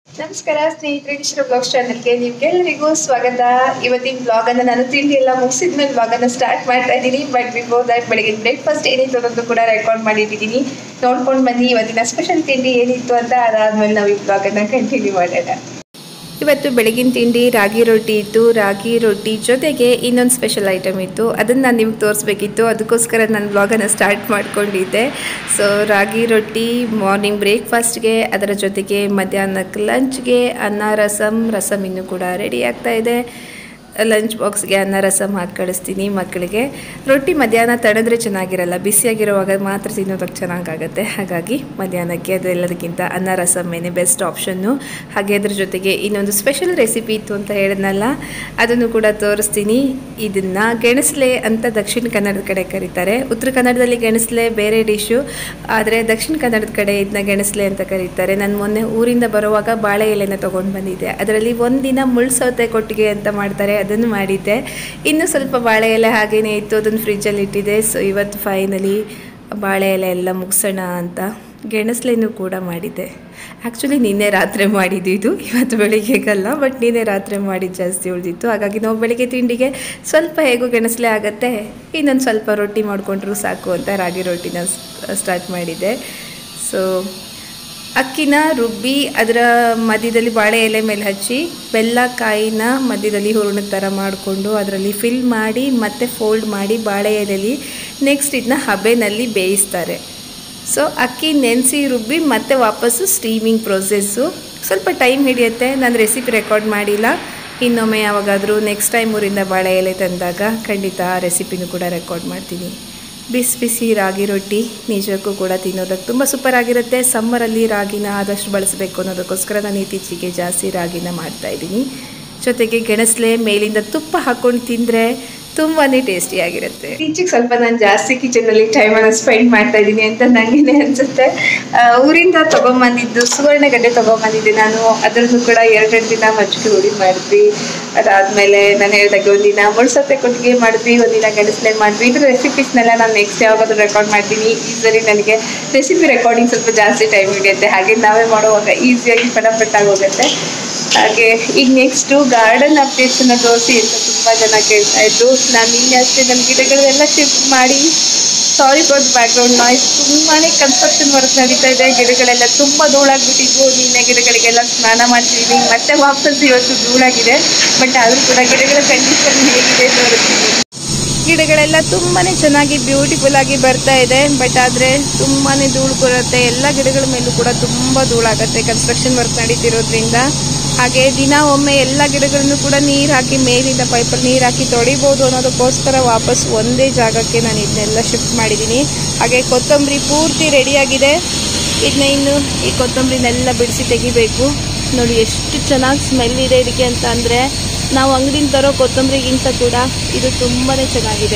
ನಮಸ್ಕಾರ ಸ್ನೇಹಿತರೆ ಕಿಶೋರ ಬ್ಲಾಗ್ ಚಾನಲ್ಗೆ ನಿಮ್ಗೆಲ್ಲರಿಗೂ ಸ್ವಾಗತ ಇವತ್ತಿನ ಬ್ಲಾಗ್ ಅನ್ನ ನಾನು ತಿಂಡಿ ಎಲ್ಲ ಮುಗಿಸಿದ ಮೇಲೆ ಬ್ಲಾಗ್ ಅನ್ನ ಸ್ಟಾರ್ಟ್ ಮಾಡ್ತಾ ಇದ್ದೀನಿ ಬಟ್ ಬಿಫೋರ್ ದಟ್ ಬೆಳಗ್ಗೆ ಬ್ರೇಕ್ಫಾಸ್ಟ್ ಏನಿತ್ತು ಅನ್ನೋದು ಕೂಡ ರೆಕಾರ್ಡ್ ಮಾಡಿಟ್ಟಿದ್ದೀನಿ ನೋಡ್ಕೊಂಡು ಬನ್ನಿ ಇವತ್ತಿನ ಸ್ಪೆಷಲ್ ತಿಂಡಿ ಏನಿತ್ತು ಅಂತ ಅದಾದ್ಮೇಲೆ ನಾವು ಈ ಬ್ಲಾಗ್ ಅನ್ನ ಕಂಟಿನ್ಯೂ ಮಾಡೋಣ ಇವತ್ತು ಬೆಳಗಿನ ತಿಂಡಿ ರಾಗಿ ರೊಟ್ಟಿ ಇತ್ತು ರಾಗಿ ರೊಟ್ಟಿ ಜೊತೆಗೆ ಇನ್ನೊಂದು ಸ್ಪೆಷಲ್ ಐಟಮ್ ಇತ್ತು ಅದನ್ನು ನಾನು ನಿಮ್ಗೆ ತೋರಿಸ್ಬೇಕಿತ್ತು ಅದಕ್ಕೋಸ್ಕರ ನಾನು ಬ್ಲಾಗನ್ನು ಸ್ಟಾರ್ಟ್ ಮಾಡ್ಕೊಂಡಿದ್ದೆ ಸೊ ರಾಗಿ ರೊಟ್ಟಿ ಮಾರ್ನಿಂಗ್ ಬ್ರೇಕ್ಫಾಸ್ಟ್ಗೆ ಅದರ ಜೊತೆಗೆ ಮಧ್ಯಾಹ್ನಕ್ಕೆ ಲಂಚ್ಗೆ ಅನ್ನ ರಸಮ್ ರಸಮ್ ಇನ್ನೂ ಕೂಡ ರೆಡಿ ಆಗ್ತಾ ಇದೆ ಲಂಚ್ ಬಾಕ್ಸ್ಗೆ ಅನ್ನ ರಸಮ್ ಹಾಕಿ ಕಳಿಸ್ತೀನಿ ಮಕ್ಕಳಿಗೆ ರೊಟ್ಟಿ ಮಧ್ಯಾಹ್ನ ತಡೆದ್ರೆ ಚೆನ್ನಾಗಿರಲ್ಲ ಬಿಸಿಯಾಗಿರುವಾಗ ಮಾತ್ರ ತಿನ್ನೋದಕ್ಕೆ ಚೆನ್ನಾಗಾಗತ್ತೆ ಹಾಗಾಗಿ ಮಧ್ಯಾಹ್ನಕ್ಕೆ ಅದೆಲ್ಲದಕ್ಕಿಂತ ಅನ್ನ ರಸಮ್ಮೇನೆ ಬೆಸ್ಟ್ ಆಪ್ಷನ್ನು ಹಾಗೆ ಅದ್ರ ಜೊತೆಗೆ ಇನ್ನೊಂದು ಸ್ಪೆಷಲ್ ರೆಸಿಪಿ ಇತ್ತು ಅಂತ ಹೇಳಿದ್ನಲ್ಲ ಅದನ್ನು ಕೂಡ ತೋರಿಸ್ತೀನಿ ಇದನ್ನು ಗೆಣಸ್ಲೆ ಅಂತ ದಕ್ಷಿಣ ಕನ್ನಡದ ಕಡೆ ಕರೀತಾರೆ ಉತ್ತರ ಕನ್ನಡದಲ್ಲಿ ಗೆಣಸ್ಲೆ ಬೇರೆ ಡಿಶ್ಶು ಆದರೆ ದಕ್ಷಿಣ ಕನ್ನಡದ ಕಡೆ ಇದನ್ನ ಗೆಣಸ್ಲೆ ಅಂತ ಕರೀತಾರೆ ನಾನು ಮೊನ್ನೆ ಊರಿಂದ ಬರುವಾಗ ಬಾಳೆ ಎಲೆನ ತೊಗೊಂಡು ಬಂದಿದ್ದೆ ಅದರಲ್ಲಿ ಒಂದಿನ ಮುಳ್ಳು ಸೌತೆ ಕೊಟ್ಟಿಗೆ ಅಂತ ಮಾಡ್ತಾರೆ ಅದನ್ನು ಮಾಡಿದ್ದೆ ಇನ್ನು ಸ್ವಲ್ಪ ಬಾಳೆ ಎಲೆ ಹಾಗೇನೇ ಇತ್ತು ಅದನ್ನು ಫ್ರಿಜ್ಜಲ್ಲಿ ಇಟ್ಟಿದ್ದೆ ಸೊ ಇವತ್ತು ಫೈನಲಿ ಬಾಳೆ ಎಲೆ ಎಲ್ಲ ಮುಗಿಸೋಣ ಅಂತ ಗೆಣಸ್ಲೆನೂ ಕೂಡ ಮಾಡಿದ್ದೆ ಆ್ಯಕ್ಚುಲಿ ನಿನ್ನೆ ರಾತ್ರಿ ಮಾಡಿದ್ದು ಇದು ಇವತ್ತು ಬೆಳಿಗ್ಗೆಗಲ್ಲ ಬಟ್ ನಿನ್ನೆ ರಾತ್ರಿ ಮಾಡಿದ್ದು ಜಾಸ್ತಿ ಉಳಿದಿತ್ತು ಹಾಗಾಗಿ ನಾವು ಬೆಳಿಗ್ಗೆ ತಿಂಡಿಗೆ ಸ್ವಲ್ಪ ಹೇಗೂ ಗೆಣಸ್ಲೆ ಆಗುತ್ತೆ ಇನ್ನೊಂದು ಸ್ವಲ್ಪ ರೊಟ್ಟಿ ಮಾಡಿಕೊಂಡ್ರು ಸಾಕು ಅಂತ ರಾಗಿ ರೊಟ್ಟಿನ ಸ್ಟಾರ್ಟ್ ಮಾಡಿದ್ದೆ ಸೊ ಅಕ್ಕಿನ ರುಬ್ಬಿ ಅದರ ಮಧ್ಯದಲ್ಲಿ ಬಾಳೆ ಎಲೆ ಮೇಲೆ ಹಚ್ಚಿ ಬೆಲ್ಲ ಕಾಯಿನ ಮಧ್ಯದಲ್ಲಿ ಹೂರ್ಣದ ಥರ ಮಾಡಿಕೊಂಡು ಅದರಲ್ಲಿ ಫಿಲ್ ಮಾಡಿ ಮತ್ತೆ ಫೋಲ್ಡ್ ಮಾಡಿ ಬಾಳೆ ಎಲೆಯಲ್ಲಿ ನೆಕ್ಸ್ಟ್ ಇದನ್ನ ಹಬೆನಲ್ಲಿ ಬೇಯಿಸ್ತಾರೆ ಸೊ ಅಕ್ಕಿ ನೆನೆಸಿ ರುಬ್ಬಿ ಮತ್ತೆ ವಾಪಸ್ಸು ಸ್ಟೀಮಿಂಗ್ ಪ್ರೊಸೆಸ್ಸು ಸ್ವಲ್ಪ ಟೈಮ್ ಹಿಡಿಯುತ್ತೆ ನಾನು ರೆಸಿಪಿ ರೆಕಾರ್ಡ್ ಮಾಡಿಲ್ಲ ಇನ್ನೊಮ್ಮೆ ಯಾವಾಗಾದರೂ ನೆಕ್ಸ್ಟ್ ಟೈಮ್ ಊರಿಂದ ಬಾಳೆ ಎಲೆ ತಂದಾಗ ಖಂಡಿತ ಆ ರೆಸಿಪಿನೂ ಕೂಡ ರೆಕಾರ್ಡ್ ಮಾಡ್ತೀನಿ ಬಿಸಿ ಬಿಸಿ ರಾಗಿ ರೊಟ್ಟಿ ನಿಜಕ್ಕೂ ಕೂಡ ತಿನ್ನೋದಕ್ಕೆ ತುಂಬ ಸೂಪರ್ ಆಗಿರುತ್ತೆ ಸಮ್ಮರಲ್ಲಿ ರಾಗಿನ ಆದಷ್ಟು ಬಳಸಬೇಕು ಅನ್ನೋದಕ್ಕೋಸ್ಕರ ನಾನು ಇತ್ತೀಚೆಗೆ ಜಾಸ್ತಿ ರಾಗಿನ ಮಾಡ್ತಾಯಿದ್ದೀನಿ ಜೊತೆಗೆ ಗೆಣಸ್ಲೆ ಮೇಲಿಂದ ತುಪ್ಪ ಹಾಕ್ಕೊಂಡು ತಿಂದರೆ ತುಂಬಾ ಟೇಸ್ಟಿಯಾಗಿರುತ್ತೆ ಇತ್ತೀಚೆಗೆ ಸ್ವಲ್ಪ ನಾನು ಜಾಸ್ತಿ ಕಿಚನಲ್ಲಿ ಟೈಮನ್ನು ಸ್ಪೆಂಡ್ ಮಾಡ್ತಾ ಇದ್ದೀನಿ ಅಂತ ನನಗೇನೆ ಅನಿಸುತ್ತೆ ಊರಿಂದ ತೊಗೊಂಬಂದಿದ್ದು ಸುವರ್ಣಗಡ್ಡೆ ತೊಗೊಂಬಂದಿದ್ದೆ ನಾನು ಅದರದ್ದು ಕೂಡ ಎರಡೆರಡು ದಿನ ಮಜ್ಜಿಗೆ ಹುಡಿ ಮಾಡಿದ್ವಿ ಅದಾದಮೇಲೆ ನಾನು ಹೇಳಿದಾಗೆ ಒಂದಿನ ಮುಳ್ಸತ್ತೆ ಕೊಟ್ಟಿಗೆ ಮಾಡಿದ್ವಿ ಒಂದಿನ ಗೆಣಸ್ಲೆ ಮಾಡಿದ್ವಿ ಇದ್ರ ರೆಸಿಪೀಸ್ನೆಲ್ಲ ನಾನು ನೆಕ್ಸ್ಟ್ ಯಾವಾಗಾದ್ರೂ ರೆಕಾರ್ಡ್ ಮಾಡ್ತೀನಿ ಈ ಸರಿ ನನಗೆ ರೆಸಿಪಿ ರೆಕಾರ್ಡಿಂಗ್ ಸ್ವಲ್ಪ ಜಾಸ್ತಿ ಟೈಮ್ ಹಿಡಿಯುತ್ತೆ ಹಾಗೆ ನಾವೇ ಮಾಡುವಾಗ ಈಸಿಯಾಗಿ ಫಟಾಫಟ್ ಹೋಗುತ್ತೆ ಹಾಗೆ ಈಗ ನೆಕ್ಸ್ಟು ಗಾರ್ಡನ್ ಅಪ್ಡೇಟ್ಸನ್ನು ತೋರಿಸಿ ಅಂತ ತುಂಬ ಜನ ಕೇಳ್ತಾ ಇದ್ರು ನಾನು ನಿನ್ನೆ ಅಷ್ಟೇ ನನ್ನ ಗಿಡಗಳೆಲ್ಲ ಶಿಫ್ಟ್ ಮಾಡಿ ಸಾರಿ ಫಾರ್ ಬ್ಯಾಕ್ಗ್ರೌಂಡ್ ನಾಯ್ಸ್ ತುಂಬಾ ಕನ್ಸ್ಟ್ರಕ್ಷನ್ ವರ್ಕ್ ನಡೀತಾ ಇದೆ ಗಿಡಗಳೆಲ್ಲ ತುಂಬ ಧೂಳಾಗ್ಬಿಟ್ಟಿದ್ವು ನಿನ್ನೆ ಗಿಡಗಳಿಗೆಲ್ಲ ಸ್ನಾನ ಮಾಡ್ತಿದ್ದೀನಿ ಮತ್ತೆ ವಾಪಸ್ ಇವತ್ತು ಧೂಳಾಗಿದೆ ಬಟ್ ಆದರೂ ಕೂಡ ಗಿಡಗಳ ಕಂಡೀಷನ್ ಹೇಗಿದೆ ತೋರಿಸ್ತೀನಿ ಗಿಡಗಳೆಲ್ಲ ತುಂಬಾ ಚೆನ್ನಾಗಿ ಬ್ಯೂಟಿಫುಲ್ ಆಗಿ ಬರ್ತಾ ಇದೆ ಬಟ್ ಆದರೆ ತುಂಬಾ ಧೂಳು ಬರುತ್ತೆ ಎಲ್ಲ ಗಿಡಗಳ ಮೇಲೂ ಕೂಡ ತುಂಬ ಧೂಳಾಗುತ್ತೆ ಕನ್ಸ್ಟ್ರಕ್ಷನ್ ವರ್ಕ್ ನಡೀತಿರೋದ್ರಿಂದ ಹಾಗೆ ದಿನ ಒಮ್ಮೆ ಎಲ್ಲ ಗಿಡಗಳನ್ನು ಕೂಡ ನೀರು ಹಾಕಿ ಮೇಲಿಂದ ಪೈಪಲ್ಲಿ ನೀರು ಹಾಕಿ ತೊಳಿಬೋದು ಅನ್ನೋದಕ್ಕೋಸ್ಕರ ವಾಪಸ್ ಒಂದೇ ಜಾಗಕ್ಕೆ ನಾನು ಇದನ್ನೆಲ್ಲ ಶಿಫ್ಟ್ ಮಾಡಿದ್ದೀನಿ ಹಾಗೆ ಕೊತ್ತಂಬರಿ ಪೂರ್ತಿ ರೆಡಿಯಾಗಿದೆ ಇದನ್ನ ಇನ್ನು ಈ ಕೊತ್ತಂಬರಿನೆಲ್ಲ ಬಿಡಿಸಿ ತೆಗಿಬೇಕು ನೋಡಿ ಎಷ್ಟು ಚೆನ್ನಾಗಿ ಸ್ಮೆಲ್ ಇದೆ ಇದಕ್ಕೆ ಅಂತ ಅಂದರೆ ನಾವು ಅಂಗಡಿನ ತರೋ ಕೊತ್ತಂಬರಿಗಿಂತ ಕೂಡ ಇದು ತುಂಬಾ ಚೆನ್ನಾಗಿದೆ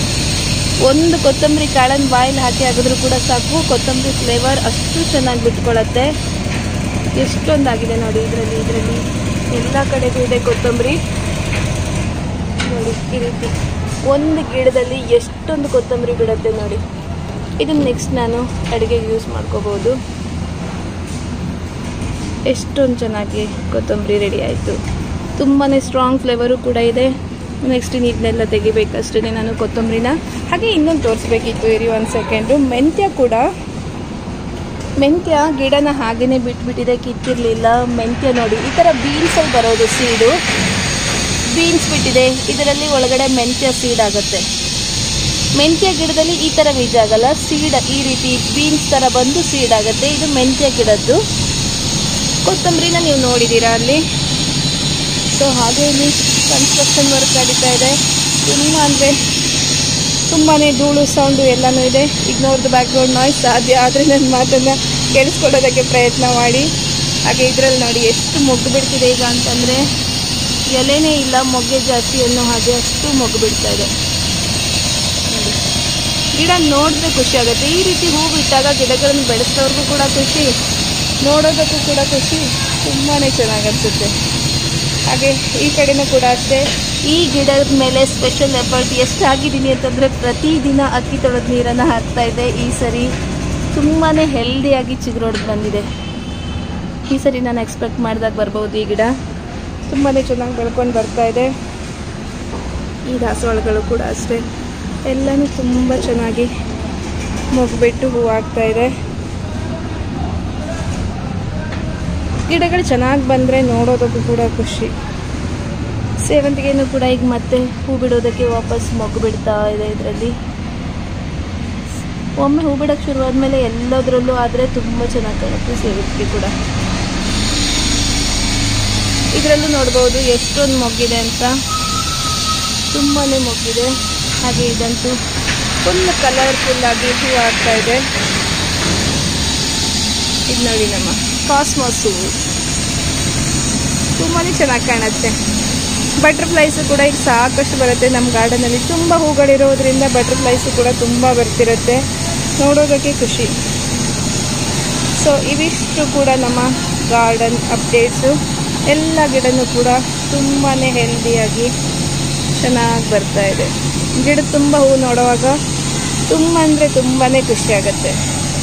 ಒಂದು ಕೊತ್ತಂಬರಿ ಕಾಳನ್ನು ಬಾಯಲ್ಲಿ ಹಾಕಿ ಹಾಕಿದ್ರೂ ಕೂಡ ಸಾಕು ಕೊತ್ತಂಬರಿ ಫ್ಲೇವರ್ ಅಷ್ಟು ಚೆನ್ನಾಗಿ ಬಿಟ್ಕೊಳ್ಳುತ್ತೆ ಎಷ್ಟೊಂದಾಗಿದೆ ನೋಡಿ ಇದರಲ್ಲಿ ಇದರಲ್ಲಿ ಎಲ್ಲ ಕಡೆಗೂ ಇದೆ ಕೊತ್ತಂಬರಿ ನೋಡಿ ಈ ರೀತಿ ಒಂದು ಗಿಡದಲ್ಲಿ ಎಷ್ಟೊಂದು ಕೊತ್ತಂಬರಿ ಬಿಡುತ್ತೆ ನೋಡಿ ಇದನ್ನು ನೆಕ್ಸ್ಟ್ ನಾನು ಅಡುಗೆಗೆ ಯೂಸ್ ಮಾಡ್ಕೋಬೋದು ಎಷ್ಟೊಂದು ಚೆನ್ನಾಗಿ ಕೊತ್ತಂಬರಿ ರೆಡಿ ಆಯಿತು ತುಂಬಾ ಸ್ಟ್ರಾಂಗ್ ಫ್ಲೇವರು ಕೂಡ ಇದೆ ನೆಕ್ಸ್ಟ್ ಇದನ್ನೆಲ್ಲ ತೆಗಿಬೇಕಷ್ಟೇ ನಾನು ಕೊತ್ತಂಬರಿನ ಹಾಗೆ ಇನ್ನೊಂದು ತೋರಿಸ್ಬೇಕಿತ್ತು ಇರಿ ಒಂದು ಸೆಕೆಂಡು ಮೆಂತ್ಯ ಕೂಡ ಮೆಂತ್ಯ ಗಿಡನ ಹಾಗೇನೆ ಬಿಟ್ಬಿಟ್ಟಿದೆ ಕಿತ್ತಿರಲಿಲ್ಲ ಮೆಂತ್ಯ ನೋಡಿ ಈ ಥರ ಬೀನ್ಸಲ್ಲಿ ಬರೋದು ಸೀಡು ಬೀನ್ಸ್ ಬಿಟ್ಟಿದೆ ಇದರಲ್ಲಿ ಒಳಗಡೆ ಮೆಂತ್ಯ ಸೀಡ್ ಆಗುತ್ತೆ ಮೆಂತ್ಯ ಗಿಡದಲ್ಲಿ ಈ ಥರ ಬೀಜ ಆಗಲ್ಲ ಸೀಡ್ ಈ ರೀತಿ ಬೀನ್ಸ್ ಥರ ಬಂದು ಸೀಡ್ ಆಗುತ್ತೆ ಇದು ಮೆಂತ್ಯ ಗಿಡದ್ದು ಕೊತ್ತಂಬರಿನ ನೀವು ನೋಡಿದ್ದೀರಾ ಅಲ್ಲಿ ಸೊ ಹಾಗೆ ಇಲ್ಲಿ ಕನ್ಸ್ಟ್ರಕ್ಷನ್ ವರ್ಕ್ ನಡೀತಾ ಇದೆ ತುಂಬ ಅಂದರೆ ತುಂಬಾ ಧೂಳು ಸೌಂಡು ಎಲ್ಲನೂ ಇದೆ ಇಗ್ನೋರ್ದು ಬ್ಯಾಕ್ಗ್ರೌಂಡ್ ನಾಯ್ಸ್ ಸಾಧ್ಯ ಆದರೆ ನನ್ನ ಮಾತನ್ನು ಕೇಳಿಸ್ಕೊಳ್ಳೋದಕ್ಕೆ ಪ್ರಯತ್ನ ಮಾಡಿ ಹಾಗೆ ಇದರಲ್ಲಿ ನೋಡಿ ಎಷ್ಟು ಮೊಗ್ಗು ಬಿಡ್ತಿದೆ ಈಗ ಅಂತಂದರೆ ಎಲೆನೇ ಇಲ್ಲ ಮೊಗ್ಗೆ ಜಾಸ್ತಿ ಅನ್ನೋ ಹಾಗೆ ಅಷ್ಟು ಮೊಗ್ಗು ಬಿಡ್ತಾ ಇದೆ ನೋಡಿ ಗಿಡ ನೋಡಿದ್ರೆ ಖುಷಿ ಆಗುತ್ತೆ ಈ ರೀತಿ ಹೂ ಬಿಟ್ಟಾಗ ಗಿಡಗಳನ್ನು ಬೆಳೆಸೋರ್ಗೂ ಕೂಡ ಖುಷಿ ನೋಡೋದಕ್ಕೂ ಕೂಡ ಖುಷಿ ತುಂಬಾ ಚೆನ್ನಾಗಿ ಅನಿಸುತ್ತೆ ಹಾಗೆ ಈ ಕಡೆನೂ ಕೂಡ ಅಷ್ಟೇ ಈ ಗಿಡದ ಮೇಲೆ ಸ್ಪೆಷಲ್ ಎಫರ್ಟ್ ಎಷ್ಟು ಆಗಿದ್ದೀನಿ ಅಂತಂದರೆ ಪ್ರತಿದಿನ ಅಕ್ಕಿ ತೊಳೆದ ನೀರನ್ನು ಹಾಕ್ತಾ ಇದ್ದೆ ಈ ಸರಿ ತುಂಬಾ ಹೆಲ್ದಿಯಾಗಿ ಚಿಗುರೊಡ್ದು ಬಂದಿದೆ ಈ ಸರಿ ನಾನು ಎಕ್ಸ್ಪೆಕ್ಟ್ ಮಾಡಿದಾಗ ಬರ್ಬೋದು ಈ ಗಿಡ ತುಂಬಾ ಚೆನ್ನಾಗಿ ಬೆಳ್ಕೊಂಡು ಬರ್ತಾ ಇದೆ ಈ ದಾಸವಾಳಗಳು ಕೂಡ ಅಷ್ಟೇ ಎಲ್ಲನೂ ತುಂಬ ಚೆನ್ನಾಗಿ ಮುಗ್ಬಿಟ್ಟು ಹೂವು ಆಗ್ತಾ ಇದೆ ಗಿಡಗಳು ಚೆನ್ನಾಗಿ ಬಂದರೆ ನೋಡೋದಕ್ಕೂ ಕೂಡ ಖುಷಿ ಸೇವಂತಿಗೆನೂ ಕೂಡ ಈಗ ಮತ್ತೆ ಹೂ ಬಿಡೋದಕ್ಕೆ ವಾಪಸ್ ಮೊಗ್ಗು ಬಿಡ್ತಾ ಇದೆ ಇದರಲ್ಲಿ ಒಮ್ಮೆ ಹೂ ಬಿಡೋಕ್ಕೆ ಶುರು ಆದಮೇಲೆ ಎಲ್ಲದರಲ್ಲೂ ಆದರೆ ತುಂಬ ಚೆನ್ನಾಗಿ ಕಾಣುತ್ತೆ ಸೇವಂತಿಗೆ ಕೂಡ ಇದರಲ್ಲೂ ನೋಡ್ಬೋದು ಎಷ್ಟೊಂದು ಮೊಗ್ಗಿದೆ ಅಂತ ತುಂಬಾ ಮೊಗ್ಗಿದೆ ಹಾಗೆ ಇದಂತೂ ಫುಲ್ ಕಲರ್ಫುಲ್ ಆಗಿ ಹೂ ಆಗ್ತಾ ಇದೆ ಇದು ನೋಡಿ ನಮ್ಮ ಕಾಸ್ಮಾಸ್ ಹೂವು ತುಂಬಾ ಚೆನ್ನಾಗಿ ಕಾಣುತ್ತೆ ಬಟರ್ಫ್ಲೈಸು ಕೂಡ ಈಗ ಸಾಕಷ್ಟು ಬರುತ್ತೆ ನಮ್ಮ ಗಾರ್ಡನಲ್ಲಿ ತುಂಬ ಹೂಗಳಿರೋದ್ರಿಂದ ಬಟರ್ಫ್ಲೈಸು ಕೂಡ ತುಂಬ ಬರ್ತಿರುತ್ತೆ ನೋಡೋದಕ್ಕೆ ಖುಷಿ ಸೊ ಇವಿಷ್ಟು ಕೂಡ ನಮ್ಮ ಗಾರ್ಡನ್ ಅಪ್ಡೇಟ್ಸು ಎಲ್ಲ ಗಿಡನೂ ಕೂಡ ತುಂಬಾ ಹೆಲ್ದಿಯಾಗಿ ಚೆನ್ನಾಗಿ ಬರ್ತಾ ಇದೆ ಗಿಡ ತುಂಬ ಹೂ ನೋಡುವಾಗ ತುಂಬ ಅಂದರೆ ತುಂಬಾ ಖುಷಿ ಆಗುತ್ತೆ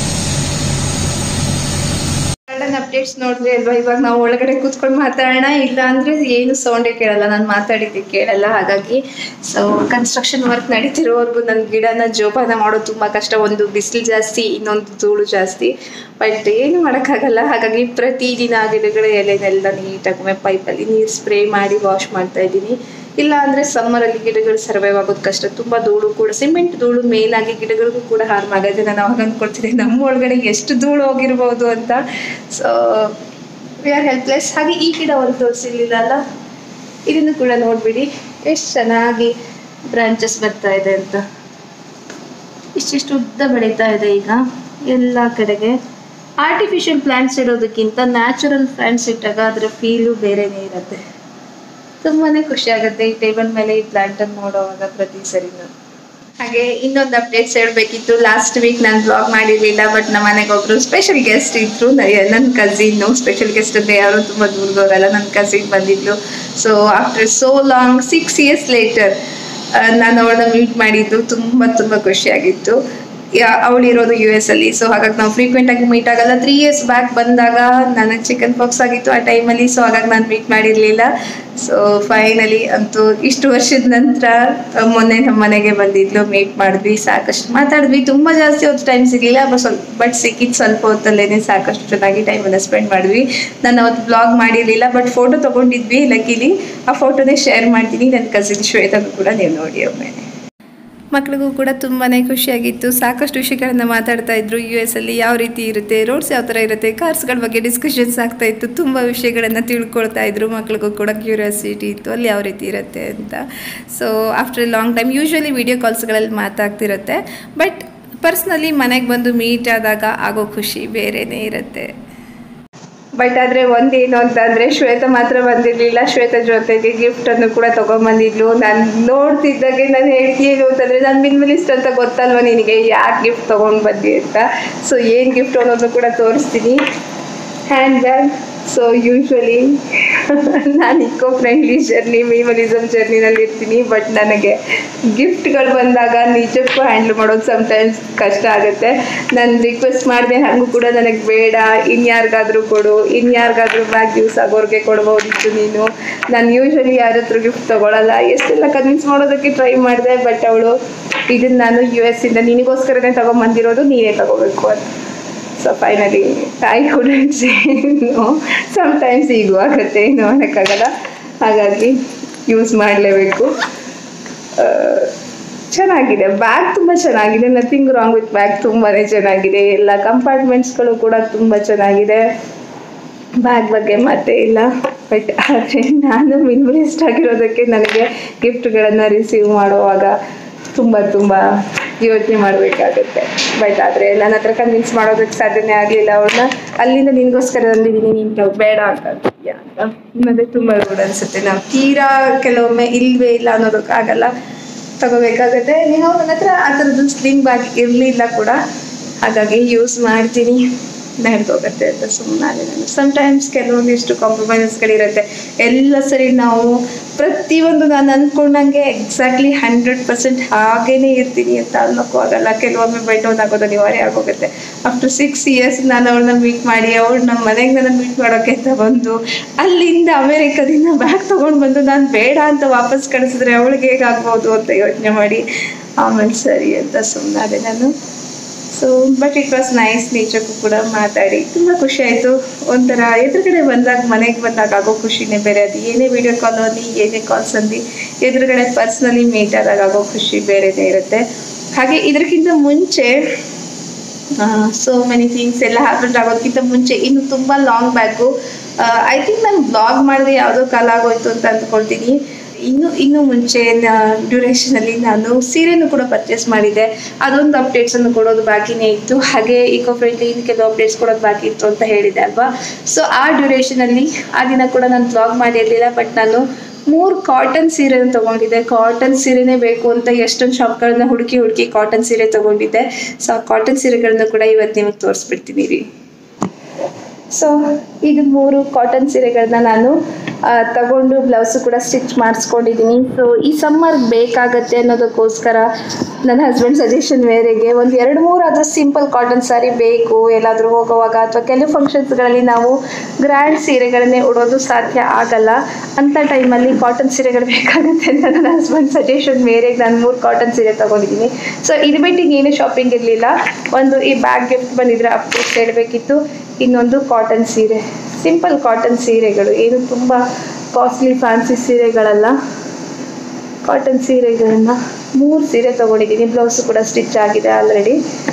ಗಾರ್ಡನ್ ಅಪ್ಡೇಟ್ಸ್ ನೋಡಿದ್ರಿ ಅಲ್ವಾ ಇವಾಗ ನಾವು ಒಳಗಡೆ ಕೂತ್ಕೊಂಡು ಮಾತಾಡೋಣ ಇಲ್ಲ ಅಂದ್ರೆ ಏನು ಸೌಂಡೇ ಕೇಳಲ್ಲ ನಾನು ಮಾತಾಡಿದ್ದೆ ಕೇಳಲ್ಲ ಹಾಗಾಗಿ ಸೊ ಕನ್ಸ್ಟ್ರಕ್ಷನ್ ವರ್ಕ್ ನಡೀತಿರೋವರೆಗೂ ನನ್ನ ಗಿಡನ ಜೋಪಾನ ಮಾಡೋದು ತುಂಬ ಕಷ್ಟ ಒಂದು ಬಿಸಿಲು ಜಾಸ್ತಿ ಇನ್ನೊಂದು ಧೂಳು ಜಾಸ್ತಿ ಬಟ್ ಏನು ಮಾಡೋಕ್ಕಾಗಲ್ಲ ಹಾಗಾಗಿ ಪ್ರತಿದಿನ ಆ ಗಿಡಗಳ ಎಲೆನೆಲ್ಲ ನೀಟಾಗಿ ಪೈಪಲ್ಲಿ ನೀರು ಸ್ಪ್ರೇ ಮಾಡಿ ವಾಶ್ ಮಾಡ್ತಾ ಇದ್ದೀನಿ ಇಲ್ಲ ಅಂದರೆ ಸಮ್ಮರಲ್ಲಿ ಗಿಡಗಳು ಸರ್ವೈವ್ ಆಗೋದು ಕಷ್ಟ ತುಂಬ ಧೂಳು ಕೂಡ ಸಿಮೆಂಟ್ ಧೂಳು ಮೇಲಾಗಿ ಗಿಡಗಳಿಗೂ ಕೂಡ ಹಾರ್ಮ್ ಆಗುತ್ತೆ ನಾನು ಅವಾಗ ಅಂದ್ಕೊಳ್ತಿದ್ದೆ ನಮ್ಮ ಒಳಗಡೆ ಎಷ್ಟು ಧೂಳು ಹೋಗಿರ್ಬೋದು ಅಂತ ಸೊ ವಿ ಆರ್ ಹೆಲ್ಪ್ಲೆಸ್ ಹಾಗೆ ಈ ಗಿಡ ಒಂದು ತೋರಿಸಿರ್ಲಿಲ್ಲ ಅಲ್ಲ ಇದನ್ನು ಕೂಡ ನೋಡ್ಬಿಡಿ ಎಷ್ಟು ಚೆನ್ನಾಗಿ ಬ್ರಾಂಚಸ್ ಬರ್ತಾ ಇದೆ ಅಂತ ಇಷ್ಟಿಷ್ಟು ಉದ್ದ ಬೆಳೀತಾ ಇದೆ ಈಗ ಎಲ್ಲ ಕಡೆಗೆ ಆರ್ಟಿಫಿಷಿಯಲ್ ಪ್ಲಾಂಟ್ಸ್ ಇರೋದಕ್ಕಿಂತ ನ್ಯಾಚುರಲ್ ಪ್ಲಾಂಟ್ಸ್ ಇಟ್ಟಾಗ ಅದರ ಫೀಲು ಬೇರೆನೇ ಇರುತ್ತೆ ತುಂಬಾನೇ ಖುಷಿ ಆಗುತ್ತೆ ಈ ಟೇಬಲ್ ಮೇಲೆ ಈ ಪ್ಲಾಂಟ್ ಅನ್ನು ನೋಡುವಾಗ ಪ್ರತಿ ಸರಿನೂ ಹಾಗೆ ಇನ್ನೊಂದು ಅಪ್ಡೇಟ್ಸ್ ಹೇಳ್ಬೇಕಿತ್ತು ಲಾಸ್ಟ್ ವೀಕ್ ನಾನು ಬ್ಲಾಗ್ ಮಾಡಿರ್ಲಿಲ್ಲ ಬಟ್ ನಮ್ಮ ಮನೆಗೆ ಒಬ್ರು ಸ್ಪೆಷಲ್ ಗೆಸ್ಟ್ ಇದ್ರು ನನ್ನ ಕಸಿನ್ನು ಸ್ಪೆಷಲ್ ಗೆಸ್ಟ್ ಅಂದ್ರೆ ಯಾರು ತುಂಬಾ ದೂರದವರಲ್ಲ ನನ್ನ ಕಸಿನ್ ಬಂದಿದ್ಲು so after so long six years later ನಾನು ಅವಳನ್ನ ಮೀಟ್ ಮಾಡಿದ್ದು ತುಂಬಾ ತುಂಬಾ ಖುಷಿಯಾಗಿತ್ತು ಅವಳು ಇರೋದು ಯು ಎಸ್ ಅಲ್ಲಿ ಸೊ ಹಾಗಾಗಿ ನಾವು ಫ್ರೀಕ್ವೆಂಟ್ ಆಗಿ ಮೀಟ್ ಆಗಲ್ಲ ತ್ರೀ ಇಯರ್ಸ್ ಬ್ಯಾಕ್ ಬಂದಾಗ ನನಗೆ ಚಿಕನ್ ಪಾಕ್ಸ್ ಆಗಿತ್ತು ಆ ಟೈಮಲ್ಲಿ ಸೊ ಹಾಗಾಗಿ ನಾನು ಮೀಟ್ ಮಾಡಿರಲಿಲ್ಲ ಸೊ ಫೈನಲಿ ಅಂತೂ ಇಷ್ಟು ವರ್ಷದ ನಂತರ ಮೊನ್ನೆ ನಮ್ಮ ಮನೆಗೆ ಬಂದಿದ್ಲು ಮೀಟ್ ಮಾಡಿದ್ವಿ ಸಾಕಷ್ಟು ಮಾತಾಡಿದ್ವಿ ತುಂಬ ಜಾಸ್ತಿ ಹೊತ್ತು ಟೈಮ್ ಸಿಗಲಿಲ್ಲ ಬಟ್ ಸ್ವಲ್ಪ ಬಟ್ ಸಿಕ್ಕಿದ್ದು ಸ್ವಲ್ಪ ಹೊತ್ತಲ್ಲೇ ಸಾಕಷ್ಟು ಚೆನ್ನಾಗಿ ಟೈಮನ್ನು ಸ್ಪೆಂಡ್ ಮಾಡಿದ್ವಿ ನಾನು ಅವತ್ತು ಬ್ಲಾಗ್ ಮಾಡಿರಲಿಲ್ಲ ಬಟ್ ಫೋಟೋ ತೊಗೊಂಡಿದ್ವಿ ಲಕ್ಕಿಲಿ ಆ ಫೋಟೋನೇ ಶೇರ್ ಮಾಡ್ತೀನಿ ನನ್ನ ಕಸಿನ್ ಶ್ವೇತಾಗೂ ಕೂಡ ನೀವು ನೋಡಿ ಒಮ್ಮೆ ಮಕ್ಳಿಗೂ ಕೂಡ ತುಂಬಾ ಖುಷಿಯಾಗಿತ್ತು ಸಾಕಷ್ಟು ವಿಷಯಗಳನ್ನ ಮಾತಾಡ್ತಾ ಇದ್ರು ಯು ಎಸ್ ಅಲ್ಲಿ ಯಾವ ರೀತಿ ಇರುತ್ತೆ ರೋಡ್ಸ್ ಯಾವ ಥರ ಇರುತ್ತೆ ಕಾರ್ಸ್ಗಳ ಬಗ್ಗೆ ಡಿಸ್ಕಷನ್ಸ್ ಆಗ್ತಾ ಇತ್ತು ತುಂಬ ವಿಷಯಗಳನ್ನು ತಿಳ್ಕೊಳ್ತಾ ಇದ್ರು ಮಕ್ಳಿಗೂ ಕೂಡ ಕ್ಯೂರಿಯಾಸಿಟಿ ಇತ್ತು ಅಲ್ಲಿ ಯಾವ ರೀತಿ ಇರುತ್ತೆ ಅಂತ so after long time usually video ಕಾಲ್ಸ್ಗಳಲ್ಲಿ ಮಾತಾಗ್ತಿರುತ್ತೆ ಬಟ್ ಪರ್ಸ್ನಲಿ ಮನೆಗೆ ಬಂದು ಮೀಟ್ ಆದಾಗ ಆಗೋ ಖುಷಿ ಬೇರೆನೇ ಇರುತ್ತೆ ಬಟ್ ಆದ್ರೆ ಒಂದೇನು ಅಂತಂದ್ರೆ ಶ್ವೇತ ಮಾತ್ರ ಬಂದಿರ್ಲಿಲ್ಲ ಶ್ವೇತ ಜೊತೆಗೆ ಗಿಫ್ಟ್ ಅನ್ನು ಕೂಡ ತಗೊಂಬಂದಿದ್ಲು ನಾನು ನೋಡ್ತಿದ್ದಾಗೆ ನಾನು ಹೇಳ್ತೀನಿ ಅಂತಂದ್ರೆ ನಾನು ಮಿನಿಮಲಿಸ್ಟ್ ಅಂತ ಗೊತ್ತಲ್ವ ನಿನಗೆ ಯಾಕೆ ಗಿಫ್ಟ್ ತಗೊಂಡ್ ಬಂದಿ ಅಂತ ಸೊ ಏನ್ ಗಿಫ್ಟ್ ಅನ್ನೋದು ಕೂಡ ತೋರಿಸ್ತೀನಿ ಹ್ಯಾಂಡ್ ಬ್ಯಾಗ್ ಸೊ ಯೂಶ್ವಲಿ ನಾನು ಇಕೋ ಫ್ರೆಂಡ್ಲಿ ಜರ್ನಿ ಮಿನಿಮಲಿಸಮ್ ಜರ್ನಿನಲ್ಲಿ ಇರ್ತೀನಿ ಬಟ್ ನನಗೆ ಗಿಫ್ಟ್ಗಳು ಬಂದಾಗ ನಿಜಕ್ಕೂ ಹ್ಯಾಂಡಲ್ ಮಾಡೋದು ಸಮ್ಟೈಮ್ಸ್ ಕಷ್ಟ ಆಗುತ್ತೆ ನಾನು ರಿಕ್ವೆಸ್ಟ್ ಮಾಡಿದೆ ಹಾಗೂ ಕೂಡ ನನಗೆ ಬೇಡ ಇನ್ಯಾರಿಗಾದ್ರೂ ಕೊಡು ಇನ್ಯಾರಿಗಾದ್ರೂ ಬ್ಯಾಗ್ ಯೂಸ್ ಆಗೋರಿಗೆ ಕೊಡ್ಬೋದಿತ್ತು ನೀನು ನಾನು ಯೂಶ್ವಲಿ ಯಾರ ಹತ್ರ ಗಿಫ್ಟ್ ತೊಗೊಳಲ್ಲ ಎಷ್ಟೆಲ್ಲ ಕನ್ವಿನ್ಸ್ ಮಾಡೋದಕ್ಕೆ ಟ್ರೈ ಮಾಡಿದೆ ಬಟ್ ಅವಳು ಇದನ್ನು ನಾನು ಯು ಎಸ್ ಇಂದ ನಿನಗೋಸ್ಕರನೇ ತಗೊಂಬಂದಿರೋದು ನೀನೇ ತಗೋಬೇಕು ಅಂತ so finally I couldn't say no sometimes ಈಗೂ ಆಗುತ್ತೆ ಏನು ಮಾಡೋಕ್ಕಾಗಲ್ಲ ಹಾಗಾಗಿ ಯೂಸ್ ಮಾಡಲೇಬೇಕು ಚೆನ್ನಾಗಿದೆ ಬ್ಯಾಗ್ ತುಂಬ ಚೆನ್ನಾಗಿದೆ ನಥಿಂಗ್ ರಾಂಗ್ ವಿತ್ ಬ್ಯಾಗ್ ತುಂಬಾ ಚೆನ್ನಾಗಿದೆ ಎಲ್ಲ ಕಂಪಾರ್ಟ್ಮೆಂಟ್ಸ್ಗಳು ಕೂಡ ತುಂಬ ಚೆನ್ನಾಗಿದೆ ಬ್ಯಾಗ್ ಬಗ್ಗೆ ಮತ್ತೆ ಇಲ್ಲ ಬಟ್ ಆದರೆ ನಾನು ಮಿನಿಮಲಿಸ್ಟ್ ಆಗಿರೋದಕ್ಕೆ ನನಗೆ ಗಿಫ್ಟ್ಗಳನ್ನು ರಿಸೀವ್ ಮಾಡುವಾಗ ತುಂಬ ತುಂಬ ಯೋಚನೆ ಮಾಡಬೇಕಾಗುತ್ತೆ ಬಟ್ ಆದರೆ ನನ್ನ ಹತ್ರ ಕನ್ವಿನ್ಸ್ ಮಾಡೋದಕ್ಕೆ ಸಾಧ್ಯನೇ ಆಗಲಿಲ್ಲ ಅವ್ರನ್ನ ಅಲ್ಲಿಂದ ನಿನಗೋಸ್ಕರ ತಂದಿದ್ದೀನಿ ನೀನು ತಾವು ಬೇಡ ಅಂತ ಅಂತಿದ್ಯಾ ಅಂತ ಮತ್ತೆ ತುಂಬ ರೂಢ ಅನಿಸುತ್ತೆ ನಾವು ತೀರಾ ಕೆಲವೊಮ್ಮೆ ಇಲ್ವೇ ಇಲ್ಲ ಅನ್ನೋದಕ್ಕಾಗಲ್ಲ ತಗೋಬೇಕಾಗುತ್ತೆ ನೀವು ನನ್ನ ಹತ್ರ ಆ ಥರದ್ದು ಸ್ಲಿಂಗ್ ಬ್ಯಾಗ್ ಇರಲಿಲ್ಲ ಕೂಡ ಹಾಗಾಗಿ ಯೂಸ್ ಮಾಡ್ತೀನಿ ನಡೆದೋಗುತ್ತೆ ಅಂತ ಸುಮ್ಮನೆ ನಾನು ಸಮ್ಟೈಮ್ಸ್ ಕೆಲವೊಂದಿಷ್ಟು ಕಾಂಪ್ರಮೈಸಸ್ಗಳಿರುತ್ತೆ ಎಲ್ಲ ಸರಿ ನಾವು ಪ್ರತಿಯೊಂದು ನಾನು ಅಂದ್ಕೊಂಡಂಗೆ ಎಕ್ಸಾಕ್ಟ್ಲಿ ಹಂಡ್ರೆಡ್ ಪರ್ಸೆಂಟ್ ಹಾಗೇನೇ ಇರ್ತೀನಿ ಅಂತ ಅನ್ನೋಕ್ಕೂ ಆಗಲ್ಲ ಕೆಲವೊಮ್ಮೆ ಬೆಡ್ ಡೌನ್ ಆಗೋದು ಅನಿವಾರ್ಯ ಆಗೋಗುತ್ತೆ ಆಫ್ಟರ್ ಸಿಕ್ಸ್ ಇಯರ್ಸ್ ನಾನು ಅವ್ಳನ್ನ ಮೀಟ್ ಮಾಡಿ ಅವಳು ನಮ್ಮ ಮನೆಗೆ ನನ್ನ ಮೀಟ್ ಮಾಡೋಕ್ಕೆ ಅಂತ ಬಂದು ಅಲ್ಲಿಂದ ಅಮೇರಿಕದಿಂದ ಬ್ಯಾಗ್ ತೊಗೊಂಡು ಬಂದು ನಾನು ಬೇಡ ಅಂತ ವಾಪಸ್ ಕಳಿಸಿದ್ರೆ ಅವಳಿಗೆ ಹೇಗಾಗ್ಬೋದು ಅಂತ ಯೋಚನೆ ಮಾಡಿ ಆಮೇಲೆ ಸರಿ ಅಂತ ಸುಮ್ಮನಾದೆ ನಾನು so but it was nice ನೇಚರ್ಗೂ ಕೂಡ ಮಾತಾಡಿ ತುಂಬ ಖುಷಿ ಆಯಿತು ಒಂಥರ ಎದುರುಗಡೆ ಬಂದಾಗ ಮನೆಗೆ ಬಂದಾಗ ಆಗೋ ಖುಷಿನೇ ಬೇರೆ ಅದು ಏನೇ ವಿಡಿಯೋ ಕಾಲ್ ಅಲ್ಲಿ ಏನೇ ಕಾಲ್ಸ್ ಅಂದು ಎದುರುಗಡೆ ಪರ್ಸ್ನಲಿ ಮೀಟ್ ಆದಾಗ ಆಗೋ ಖುಷಿ ಬೇರೆನೇ ಇರುತ್ತೆ ಹಾಗೆ ಇದಕ್ಕಿಂತ ಮುಂಚೆ ಸೊ ಮೆನಿ ಥಿಂಗ್ಸ್ ಎಲ್ಲ ಹ್ಯಾಪನ್ ಆಗೋದಕ್ಕಿಂತ ಮುಂಚೆ ಇನ್ನು ತುಂಬ ಲಾಂಗ್ ಬ್ಯಾಕು ಐ ಥಿಂಕ್ ನಾನು ಬ್ಲಾಗ್ ಮಾಡಿದೆ ಯಾವುದೋ ಕಾಲ ಆಗೋಯ್ತು ಅಂತ ಅಂದ್ಕೊಳ್ತೀನಿ ಇನ್ನು ಇನ್ನು ಮುಂಚೆ ಡ್ಯೂರೇಷನಲ್ಲಿ ನಾನು ಸೀರೆನೂ ಕೂಡ ಪರ್ಚೇಸ್ ಮಾಡಿದ್ದೆ ಅದೊಂದು ಅಪ್ಡೇಟ್ಸನ್ನು ಕೊಡೋದು ಬಾಕಿನೇ ಇತ್ತು ಹಾಗೆ ಇಕೋ ಫ್ರೆಂಡ್ಲಿ ಇನ್ನು ಕೆಲವು ಅಪ್ಡೇಟ್ಸ್ ಕೊಡೋದು ಬಾಕಿ ಇತ್ತು ಅಂತ ಹೇಳಿದೆ ಅಲ್ವಾ ಸೊ ಆ ಡ್ಯೂರೇಷನಲ್ಲಿ ಆ ದಿನ ಕೂಡ ನಾನು ಬ್ಲಾಗ್ ಮಾಡಿರಲಿಲ್ಲ ಬಟ್ ನಾನು ಮೂರು ಕಾಟನ್ ಸೀರೆನ ತಗೊಂಡಿದ್ದೆ ಕಾಟನ್ ಸೀರೆನೇ ಬೇಕು ಅಂತ ಎಷ್ಟೊಂದು ಶಾಪ್ಗಳನ್ನ ಹುಡುಕಿ ಹುಡುಕಿ ಕಾಟನ್ ಸೀರೆ ತಗೊಂಡಿದ್ದೆ ಸೊ ಆ ಕಾಟನ್ ಸೀರೆಗಳನ್ನ ಕೂಡ ಇವತ್ತು ನಿಮಗೆ ತೋರಿಸ್ಬಿಡ್ತೀನಿ ರೀ ಸೊ ಇದು ಮೂರು ಕಾಟನ್ ಸೀರೆಗಳನ್ನ ನಾನು ಆ, ತಗೊಂಡು ಬ್ಲೌಸು ಕೂಡ ಸ್ಟಿಚ್ ಮಾಡಿಸ್ಕೊಂಡಿದ್ದೀನಿ ಸೊ ಈ ಸಮ್ಮರ್ ಬೇಕಾಗತ್ತೆ ಅನ್ನೋದಕ್ಕೋಸ್ಕರ ನನ್ನ ಹಸ್ಬೆಂಡ್ ಸಜೆಷನ್ ಮೇರೆಗೆ ಒಂದು ಎರಡು ಮೂರು ಆದರೂ ಸಿಂಪಲ್ ಕಾಟನ್ ಸ್ಯಾರಿ ಬೇಕು ಎಲ್ಲಾದರೂ ಹೋಗುವಾಗ ಅಥವಾ ಕೆಲವು ಫಂಕ್ಷನ್ಸ್ಗಳಲ್ಲಿ ನಾವು ಗ್ರ್ಯಾಂಡ್ ಸೀರೆಗಳನ್ನೇ ಉಡೋದು ಸಾಧ್ಯ ಆಗಲ್ಲ ಅಂಥ ಟೈಮಲ್ಲಿ ಕಾಟನ್ ಸೀರೆಗಳು ಬೇಕಾಗುತ್ತೆ ಅಂತ ನನ್ನ ಹಸ್ಬೆಂಡ್ ಸಜೆಷನ್ ಮೇರೆಗೆ ನಾನು ಮೂರು ಕಾಟನ್ ಸೀರೆ ತೊಗೊಂಡಿದ್ದೀನಿ ಸೊ ಇದು ಬಿಟ್ಟು ಏನು ಶಾಪಿಂಗ್ ಇರಲಿಲ್ಲ ಒಂದು ಈ ಬ್ಯಾಗ್ ಗಿಫ್ಟ್ ಬಂದಿದ್ರೆ ಅಪ್ಡೇಟ್ ಹೇಳಬೇಕಿತ್ತು ಇನ್ನೊಂದು ಕಾಟನ್ ಸೀರೆ ಸಿಂಪಲ್ ಕಾಟನ್ ಸೀರೆಗಳು ಏನು ತುಂಬ ಕಾಸ್ಟ್ಲಿ ಫ್ಯಾನ್ಸಿ ಸೀರೆಗಳಲ್ಲ ಕಾಟನ್ ಸೀರೆಗಳನ್ನ ಮೂರು ಸೀರೆ ತೊಗೊಂಡಿದ್ದೀನಿ ಬ್ಲೌಸು ಕೂಡ ಸ್ಟಿಚ್ ಆಗಿದೆ ಆಲ್ರೆಡಿ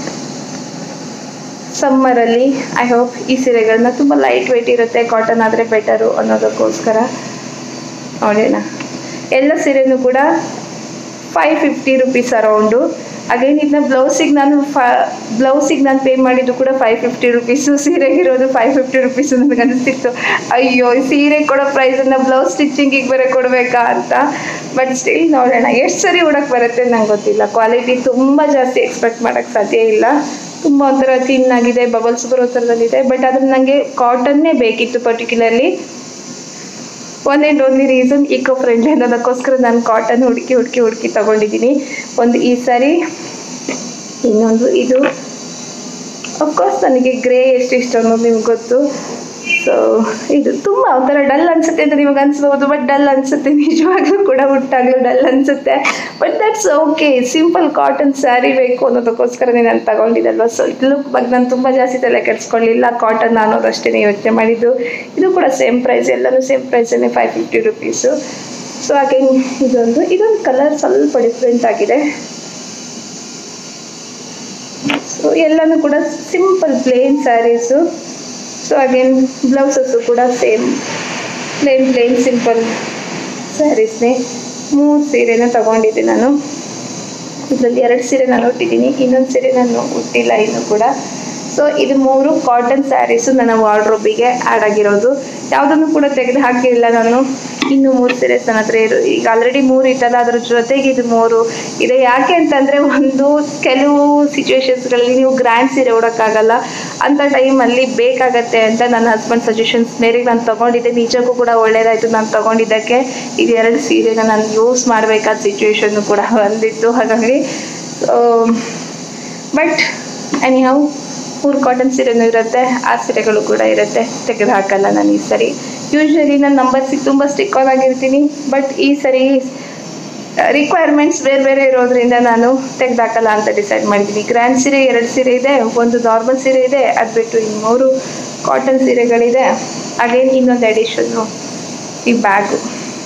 ಸಮ್ಮರಲ್ಲಿ ಐ ಹೋಪ್ ಈ ಸೀರೆಗಳನ್ನ ತುಂಬ ಲೈಟ್ ವೆಯ್ಟ್ ಇರುತ್ತೆ ಕಾಟನ್ ಆದರೆ ಬೆಟರು ಅನ್ನೋದಕ್ಕೋಸ್ಕರ ನೋಡೋಣ ಎಲ್ಲ ಸೀರೆನೂ ಕೂಡ five fifty rupees around again ಇದನ್ನ ಬ್ಲೌಸಿಗೆ ನಾನು ಫ ಬ್ಲೌಸಿಗೆ ನಾನು ಪೇ ಮಾಡಿದ್ದು ಕೂಡ ಫೈವ್ ಫಿಫ್ಟಿ ರುಪೀಸು ಸೀರೆಗಿರೋದು ಫೈವ್ ಫಿಫ್ಟಿ ರುಪೀಸು ನನಗೆ ಅನಿಸ್ತಿತ್ತು ಅಯ್ಯೋ ಈ ಸೀರೆ ಕೊಡೋ ಪ್ರೈಸನ್ನು ಬ್ಲೌಸ್ ಸ್ಟಿಚಿಂಗಿಗೆ ಬರೋ ಕೊಡಬೇಕಾ ಅಂತ ಬಟ್ ಸ್ಟಿಲ್ ನೋಡೋಣ ಎಷ್ಟು ಸರಿ ಉಡಕ್ಕೆ ಬರುತ್ತೆ ನಂಗೆ ಗೊತ್ತಿಲ್ಲ ಕ್ವಾಲಿಟಿ ತುಂಬ ಜಾಸ್ತಿ ಎಕ್ಸ್ಪೆಕ್ಟ್ ಮಾಡೋಕ್ಕೆ ಸಾಧ್ಯ ಇಲ್ಲ ತುಂಬ ಒಂಥರ ತಿನ್ನಾಗಿದೆ ಬಬಲ್ಸ್ ಬರೋ ಥರದಲ್ಲಿದೆ ಬಟ್ ಅದ್ರ ನನಗೆ ಕಾಟನ್ನೇ ಬೇಕಿತ್ತು particularly one and only reason eco friendly ಅನ್ನೋದಕ್ಕೋಸ್ಕರ ನಾನು ಕಾಟನ್ ಹುಡುಕಿ ಹುಡುಕಿ ಹುಡುಕಿ ತಗೊಂಡಿದ್ದೀನಿ ಒಂದು ಈ ಸಾರಿ ಇನ್ನೊಂದು ಇದು ಅಫ್ಕೋರ್ಸ್ ನನಗೆ ಗ್ರೇ ಎಷ್ಟು ಇಷ್ಟ ಅನ್ನೋದು ನಿಮ್ಗೆ ಗೊತ್ತು ಸೊ ಇದು ತುಂಬ ಒಂಥರ ಡಲ್ ಅನ್ಸುತ್ತೆ ಅಂತ ನಿಮಗೆ ಅನ್ಸ್ಬೋದು ಬಟ್ ಡಲ್ ಅನ್ಸುತ್ತೆ ನಿಜವಾಗ್ಲೂ ಕೂಡ ಹುಟ್ಟಾಗ್ಲೂ ಡಲ್ ಅನ್ಸುತ್ತೆ but that's okay simple cotton sari ಬೇಕು ಅನ್ನೋದಕ್ಕೋಸ್ಕರನೇ ನಾನು ತಗೊಂಡಿದ್ದಲ್ವ ಸೊ ಇದು ಲುಕ್ ಬಗ್ಗೆ ನಾನು ತುಂಬ ಜಾಸ್ತಿ ತಲೆ ಕೆಡಿಸ್ಕೊಳ್ಳಿಲ್ಲ ಕಾಟನ್ ಅನ್ನೋದಷ್ಟೇ ಯೋಚನೆ ಮಾಡಿದ್ದು ಇದು ಕೂಡ ಸೇಮ್ ಪ್ರೈಸ್ ಎಲ್ಲನೂ ಸೇಮ್ ಪ್ರೈಸನ್ನೇ ಫೈವ್ ಫಿಫ್ಟಿ ರುಪೀಸು ಸೊ ಹಾಗೆ ಇದೊಂದು ಇದೊಂದು ಕಲರ್ ಸ್ವಲ್ಪ ಡಿಫ್ರೆಂಟ್ ಆಗಿದೆ ಸೊ ಎಲ್ಲನೂ ಕೂಡ simple plain saris so again blouses ಕೂಡ ಸೇಮ್ ಪ್ಲೇನ್ ಪ್ಲೇನ್ ಸಿಂಪಲ್ ಸ್ಯಾರೀಸ್ನೇ ಮೂರು ಸೀರೆನ ತಗೊಂಡಿದ್ದೆ ನಾನು ಇದರಲ್ಲಿ ಎರಡು ಸೀರೆ ನಾನು ಉಟ್ಟಿದ್ದೀನಿ ಇನ್ನೊಂದು ಸೀರೆ ನಾನು ಉಟ್ಟಿಲ್ಲ ಇನ್ನು ಕೂಡ ಸೊ ಇದು ಮೂರು ಕಾಟನ್ ಸ್ಯಾರೀಸು ನನ್ನ ವಾರ್ಡ್ರೋಬಿಗೆ ಆ್ಯಡ್ ಆಗಿರೋದು ಯಾವುದನ್ನು ಕೂಡ ತೆಗೆದು ಹಾಕಿರಲಿಲ್ಲ ನಾನು ಇನ್ನು ಮೂರು ಸೀರೆ ನನ್ನ ಹತ್ರ ಇರೋ ಈಗ ಆಲ್ರೆಡಿ ಮೂರು ಇತ್ತಲ್ಲ ಅದ್ರ ಜೊತೆಗೆ ಇದು ಮೂರು ಇದೆ ಯಾಕೆ ಅಂತಂದರೆ ಒಂದು ಕೆಲವು ಸಿಚುವೇಶನ್ಸ್ಗಳಲ್ಲಿ ನೀವು ಗ್ರ್ಯಾಂಡ್ ಸೀರೆ ಉಡೋಕ್ಕಾಗಲ್ಲ ಅಂಥ ಟೈಮಲ್ಲಿ ಬೇಕಾಗತ್ತೆ ಅಂತ ನನ್ನ ಹಸ್ಬೆಂಡ್ ಸಜೆಷನ್ಸ್ ಮೇರೆಗೆ ನಾನು ತೊಗೊಂಡಿದ್ದೆ ನಿಜಕ್ಕೂ ಕೂಡ ಒಳ್ಳೇದಾಯಿತು ನಾನು ತೊಗೊಂಡಿದ್ದಕ್ಕೆ ಇದು ಎರಡು ಸೀರೆನ ನಾನು ಯೂಸ್ ಮಾಡಬೇಕಾದ ಸಿಚುವೇಶನ್ನು ಕೂಡ ಬಂದಿತ್ತು ಹಾಗಾಗಿ ಬಟ್ ಎನಿಹೌ ಮೂರು ಕಾಟನ್ ಸೀರೆನೂ ಇರುತ್ತೆ ಆ ಸೀರೆಗಳು ಕೂಡ ಇರುತ್ತೆ ತೆಗೆದು ಹಾಕಲ್ಲ ನಾನು ಈ ಸರಿ ಯೂಶ್ವಲಿ ನಾನು ನಂಬರ್ಸಿಗೆ ತುಂಬ ಸ್ಟಿಕ್ ಆನ್ ಆಗಿರ್ತೀನಿ ಬಟ್ ಈ ಸರಿ ರಿಕ್ವೈರ್ಮೆಂಟ್ಸ್ ಬೇರೆ ಬೇರೆ ಇರೋದ್ರಿಂದ ನಾನು ತೆಗೆದಾಕಲ್ಲ ಅಂತ ಡಿಸೈಡ್ ಮಾಡಿದ್ದೀನಿ ಗ್ರ್ಯಾಂಡ್ ಸೀರೆ ಎರಡು ಸೀರೆ ಇದೆ ಒಂದು ನಾರ್ಮಲ್ ಸೀರೆ ಇದೆ ಅದು ಬಿಟ್ಟು ಇನ್ನು ಮೂರು ಕಾಟನ್ ಸೀರೆಗಳಿದೆ ಅಗೇನ್ ಇನ್ನೊಂದು ಎಡಿಷನ್ನು ಈ ಬ್ಯಾಗು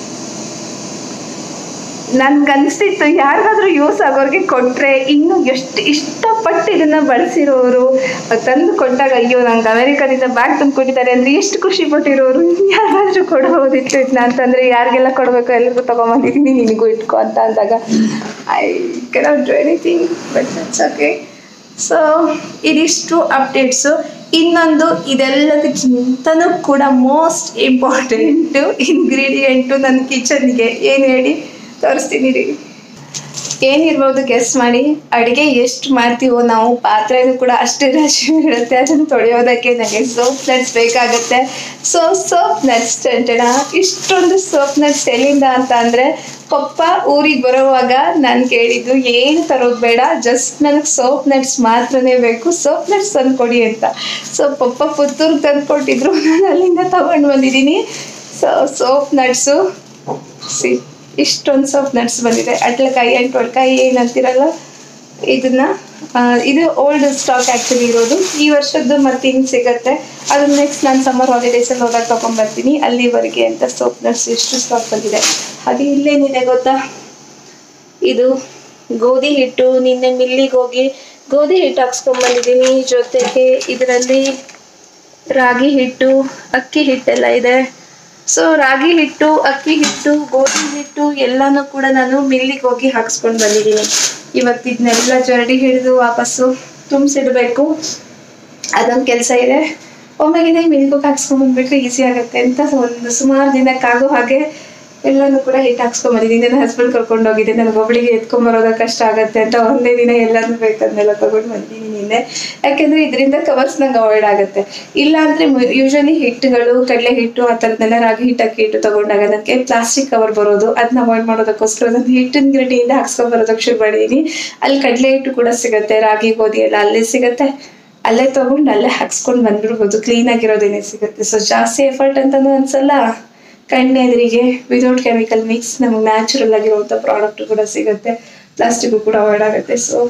ನನ್ಗನ್ಸ್ತಿತ್ತು ಯಾರಿಗಾದ್ರೂ ಯೂಸ್ ಆಗೋರಿಗೆ ಕೊಟ್ರೆ ಇನ್ನು ಎಷ್ಟು ಇಷ್ಟಪಟ್ಟು ಇದನ್ನ ಬಳಸಿರೋರು ತಂದು ಕೊಟ್ಟಾಗ ಅಯ್ಯೋ ನಂಗೆ ಅಮೆರಿಕದಿಂದ ಬ್ಯಾಗ್ ತಂದು ಕೊಟ್ಟಿದ್ದಾರೆ ಅಂದ್ರೆ ಎಷ್ಟು ಖುಷಿ ಪಟ್ಟಿರೋರು ಯಾರಾದ್ರೂ ಕೊಡಬಹುದಿತ್ತು ಇದನ್ನ ಅಂತಂದ್ರೆ ಯಾರಿಗೆಲ್ಲ ಕೊಡಬೇಕು ಎಲ್ರಿಗೂ ತಗೊಂಬಂದಿದ್ದೀನಿ ನಿನಗೂ ಇಟ್ಕೊ ಅಂತ ಅಂದಾಗ I cannot do anything but that's okay so ಇದಿಷ್ಟು ಅಪ್ಡೇಟ್ಸು ಇನ್ನೊಂದು ಇದೆಲ್ಲದಕ್ಕಿಂತನೂ ಕೂಡ ಮೋಸ್ಟ್ ಇಂಪಾರ್ಟೆಂಟು ಇಂಗ್ರೀಡಿಯೆಂಟು ನನ್ನ ಕಿಚನ್ಗೆ ಏನು ಹೇಳಿ ತೋರಿಸ್ತೀನಿ ರೀ ಏನಿರ್ಬೋದು ಗೆಸ್ ಮಾಡಿ ಅಡುಗೆ ಎಷ್ಟು ಮಾಡ್ತೀವೋ ನಾವು ಪಾತ್ರೆನೂ ಕೂಡ ಅಷ್ಟೇ ರಾಶಿ ಇರುತ್ತೆ ಅದನ್ನು ತೊಳೆಯೋದಕ್ಕೆ ನನಗೆ ಸೋಪ್ ನಟ್ಸ್ ಬೇಕಾಗುತ್ತೆ ಸೊ ಸೋಪ್ ನಟ್ಸ್ ಟಂಟಣ ಇಷ್ಟೊಂದು ಸೋಪ್ ನಟ್ಸ್ ಎಲ್ಲಿಂದ ಅಂತ ಅಂದರೆ ಪಪ್ಪ ಊರಿಗೆ ಬರೋವಾಗ ನಾನು ಕೇಳಿದ್ದು ಏನು ತರೋದು ಬೇಡ ಜಸ್ಟ್ ನನಗೆ ಸೋಪ್ ನಟ್ಸ್ ಮಾತ್ರನೇ ಬೇಕು ಸೋಪ್ ನಟ್ಸ್ ತಂದು ಕೊಡಿ ಅಂತ ಸೊ ಪಪ್ಪ ಪುತ್ತೂರಿಗೆ ತಂದು ಕೊಟ್ಟಿದ್ರು ನಾನು ಅಲ್ಲಿಂದ ತಗೊಂಡು ಬಂದಿದ್ದೀನಿ ಸೊ ಸೋಪ್ ನಟ್ಸು ಸಿ ಇಷ್ಟೊಂದು ಸೋಪ್ ನಟ್ಸ್ ಬಂದಿದೆ ಅಟ್ಲಕಾಯಿ ಅಂಟೊಳ್ಕಾಯಿ ಏನಂತಿರಲ್ಲ ಇದನ್ನ ಆ, ಇದು ಓಲ್ಡ್ ಸ್ಟಾಕ್ ಆ್ಯಕ್ಚುಲಿ ಇರೋದು ಈ ವರ್ಷದ್ದು ಮತ್ತೆ ಹಿಂಗೆ ಸಿಗತ್ತೆ ಅದನ್ನ ನೆಕ್ಸ್ಟ್ ನಾನು ಸಮ್ಮರ್ ಹಾಲಿಡೇಸಲ್ಲಿ ಹೋದಾಗ ತೊಗೊಂಬರ್ತೀನಿ ಅಲ್ಲಿವರೆಗೆ ಅಂತ ಸೋಪ್ ನಟ್ಸ್ ಎಷ್ಟು ಸ್ಟಾಕ್ ಬಂದಿದೆ ಹಾಗೆ ಇಲ್ಲೇನಿದೆ ಗೊತ್ತಾ ಇದು ಗೋಧಿ ಹಿಟ್ಟು ನಿನ್ನೆ ಮಿಲ್ಲಿಗೆ ಹೋಗಿ ಗೋಧಿ ಹಿಟ್ಟು ಹಾಕ್ಸ್ಕೊಂಡ್ಬಂದಿದ್ದೀನಿ ಜೊತೆಗೆ ಇದರಲ್ಲಿ ರಾಗಿ ಹಿಟ್ಟು ಅಕ್ಕಿ ಹಿಟ್ಟೆಲ್ಲ ಇದೆ ಸೊ ರಾಗಿ ಹಿಟ್ಟು ಅಕ್ಕಿ ಹಿಟ್ಟು ಗೋಧಿ ಹಿಟ್ಟು ಎಲ್ಲಾನು ಕೂಡ ನಾನು ಮಿಲ್ಲಿಗೆ ಹೋಗಿ ಹಾಕ್ಸ್ಕೊಂಡು ಬಂದಿದ್ದೀನಿ ಇವತ್ತು ಇದನ್ನೆಲ್ಲ ಜರಡಿ ಹಿಡಿದು ವಾಪಸ್ಸು ತುಂಬಿಸಿಡ್ಬೇಕು ಅದೊಂದು ಕೆಲಸ ಇದೆ ಒಮ್ಮೆಗೆ ಮಿಲ್ಕೋಗಿ ಹಾಕ್ಸ್ಕೊಂಡ್ ಬಂದ್ಬಿಟ್ರೆ ಈಸಿ ಆಗುತ್ತೆ ಅಂತ ಒಂದು ಸುಮಾರು ದಿನಕ್ಕಾಗೋ ಹಾಗೆ ಎಲ್ಲಾನು ಕೂಡ ಹಿಟ್ಟು ಹಾಕ್ಸ್ಕೊಂಡ್ ಬಂದಿದ್ದೀನಿ ನನ್ನ ಹಸ್ಬೆಂಡ್ ಕರ್ಕೊಂಡು ಹೋಗಿದ್ದೆ ನನಗೆ ಒಬ್ಬಳಿಗೆ ಎತ್ಕೊಂಡ್ ಬರೋದ ಕಷ್ಟ ಆಗುತ್ತೆ ಅಂತ ಒಂದೇ ದಿನ ಎಲ್ಲಾನು ಬೇಕಂದೆಲ್ಲ ತಗೊಂಡು ಬಂದಿದ್ದೀನಿ ನಿನ್ನೆ ಯಾಕೆಂದ್ರೆ ಇದರಿಂದ ಕವರ್ಸ್ ನಂಗೆ ಅವಾಯ್ಡ್ ಆಗುತ್ತೆ ಇಲ್ಲ ಅಂದ್ರೆ ಯೂಶಲಿ ಹಿಟ್ಟುಗಳು ಕಡಲೆ ಹಿಟ್ಟು ಆ ಥರದ್ದೆಲ್ಲ ರಾಗಿ ಹಿಟ್ಟು ಅಕ್ಕಿ ಹಿಟ್ಟು ತಗೊಂಡಾಗ ನನಗೆ ಪ್ಲಾಸ್ಟಿಕ್ ಕವರ್ ಬರೋದು ಅದನ್ನ ಅವಾಯ್ಡ್ ಮಾಡೋದಕ್ಕೋಸ್ಕರ ನಾನು ಹಿಟ್ಟಿನ ಗಿರಟಿಯಿಂದ ಹಾಕ್ಸ್ಕೊಂಡ್ ಬರೋದಕ್ಕೆ ಶುರು ಮಾಡಿದ್ದೀನಿ ಅಲ್ಲಿ ಕಡಲೆ ಹಿಟ್ಟು ಕೂಡ ಸಿಗುತ್ತೆ ರಾಗಿ ಗೋಧಿ ಎಲ್ಲ ಅಲ್ಲೇ ಸಿಗುತ್ತೆ ಅಲ್ಲೇ ತಗೊಂಡು ಅಲ್ಲೇ ಹಾಕ್ಸ್ಕೊಂಡು ಬಂದ್ಬಿಡ್ಬೋದು ಕ್ಲೀನ್ ಆಗಿರೋದೇನೆ ಸಿಗುತ್ತೆ ಸೊ ಜಾಸ್ತಿ ಎಫರ್ಟ್ ಅಂತಾನು ಅನ್ಸಲ್ಲ ಕಣ್ಣು ಎದುರಿಗೆ ವಿತೌಟ್ ಕೆಮಿಕಲ್ ಮಿಕ್ಸ್ ನಮಗೆ ನ್ಯಾಚುರಲ್ ಆಗಿರುವಂಥ ಪ್ರಾಡಕ್ಟ್ ಕೂಡ ಸಿಗುತ್ತೆ ಪ್ಲಾಸ್ಟಿಕ್ಕು ಕೂಡ ಅವಾಯ್ಡ್ ಆಗುತ್ತೆ ಸೊ